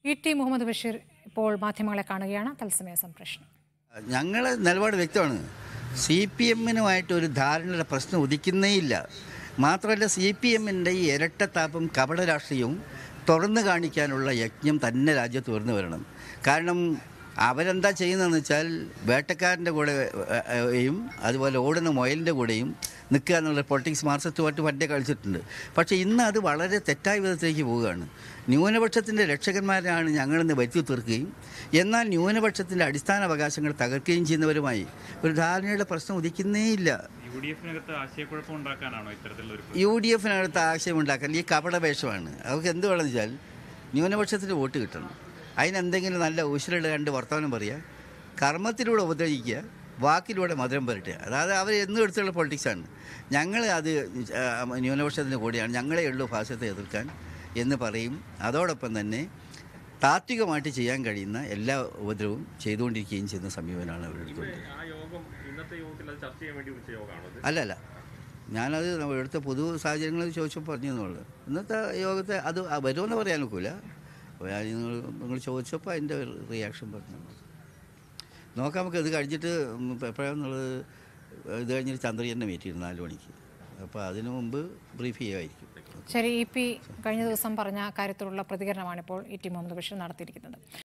E T Muhammad Basheer ഇപ്പോൾ മാധ്യമങ്ങളെ കാണുകയാണ് തത്സമയ സംപ്രേഷണം ഞങ്ങൾ നിലപാട് വ്യക്തമാണ് സി പി എമ്മിനുമായിട്ട് ഒരു ധാരണയുടെ പ്രശ്നം ഉദിക്കുന്നേ ഇല്ല മാത്രമല്ല സി പി എമ്മിൻ്റെ ഈ ഇരട്ടത്താപ്പും കപട രാഷ്ട്രീയവും തുറന്നു കാണിക്കാനുള്ള യജ്ഞം തന്നെ രാജ്യത്ത് ഉയർന്നു വരണം കാരണം അവരെന്താ ചെയ്യുന്നതെന്ന് വെച്ചാൽ വേട്ടക്കാരൻ്റെ കൂടെ യും അതുപോലെ ഓടുന്ന മുയലിൻ്റെ കൂടെയും നിൽക്കുക എന്നുള്ള പൊളിറ്റിക്സ് മാർക്സിസ്റ്റുമായിട്ട് പണ്ടേ കളിച്ചിട്ടുണ്ട് പക്ഷേ ഇന്ന് അത് വളരെ തെറ്റായ വിധത്തിലേക്ക് പോവുകയാണ് ന്യൂനപക്ഷത്തിൻ്റെ രക്ഷകന്മാരാണ് ഞങ്ങളിന്ന് വരുത്തി തീർക്കുകയും എന്നാൽ ന്യൂനപക്ഷത്തിൻ്റെ അടിസ്ഥാന അവകാശങ്ങൾ തകർക്കുകയും ചെയ്യുന്നവരുമായി ഒരു ധാരണയുടെ പ്രശ്നം ഉദിക്കുന്നേയില്ല യു ഡി എഫിനകത്ത് ആശയക്കുഴപ്പം ഉണ്ടാക്കാനാണോ ഇത്തരത്തിലൊരു യു ഡി എഫിനടുത്ത് ആശയമുണ്ടാക്കാൻ ഈ കപടവേഷമാണ് അവർക്ക് എന്ത് വേണമെന്ന് വെച്ചാൽ ന്യൂനപക്ഷത്തിന് വോട്ട് കിട്ടണം അതിനെന്തെങ്കിലും നല്ല ഊശ്വരയുടെ കണ്ട് വർത്തമാനം പറയുക കർമ്മത്തിലൂടെ ഉപദ്രവിക്കുക വാക്കിലൂടെ മധുരം പുരട്ടുക അതായത് അവർ എന്നും എടുത്തുള്ള പൊളിറ്റിക്സാണ് ഞങ്ങൾ അത് ആ, ന്യൂനപക്ഷത്തിൻ്റെ കൂടെയാണ് ഞങ്ങളെ ഉള്ളൂ ഭാഷത്തെ എതിർക്കാൻ എന്ന് പറയും അതോടൊപ്പം തന്നെ താത്വികമായിട്ട് ചെയ്യാൻ കഴിയുന്ന എല്ലാ ഉപദ്രവവും ചെയ്തുകൊണ്ടിരിക്കുകയും ചെയ്യുന്ന സമീപനമാണ് അവരെടുക്കുന്നത് ആ യോഗം ഇന്നത്തെ യോഗത്തിൽ അത് ചർച്ച ചെയ്യാൻ വേണ്ടി വിളിച്ച യോഗമാണോ അത് അല്ല അല്ല ഞാനത് നമ്മൾ എടുത്ത പൊതു സാഹചര്യങ്ങൾ ചോദിച്ചപ്പോൾ പറഞ്ഞു എന്നുള്ളത് ഇന്നത്തെ യോഗത്തെ അത് വരുമെന്ന് പറയാൻ നോക്കൂല അപ്പോൾ ഞാൻ നിങ്ങൾ നിങ്ങൾ ചോദിച്ചപ്പോൾ അതിൻ്റെ റിയാക്ഷൻ പറഞ്ഞു നോക്കാം നമുക്ക് ഇത് കഴിഞ്ഞിട്ട് എപ്പോഴാണെന്നുള്ളത് ഇത് കഴിഞ്ഞിട്ട് ചന്ദ്രയ്യനെ മീറ്റ് ചെയ്യുന്നു നാല് മണിക്ക് അപ്പോൾ അതിനു മുമ്പ് ബ്രീഫ് ചെയ്യുമായിരിക്കും ശരി ഇ പി കഴിഞ്ഞ ദിവസം പറഞ്ഞ കാര്യത്തിലുള്ള പ്രതികരണമാണ് ഇപ്പോൾ ഇ ടി മുഹമ്മദ് ബഷീർ നടത്തിയിരിക്കുന്നത്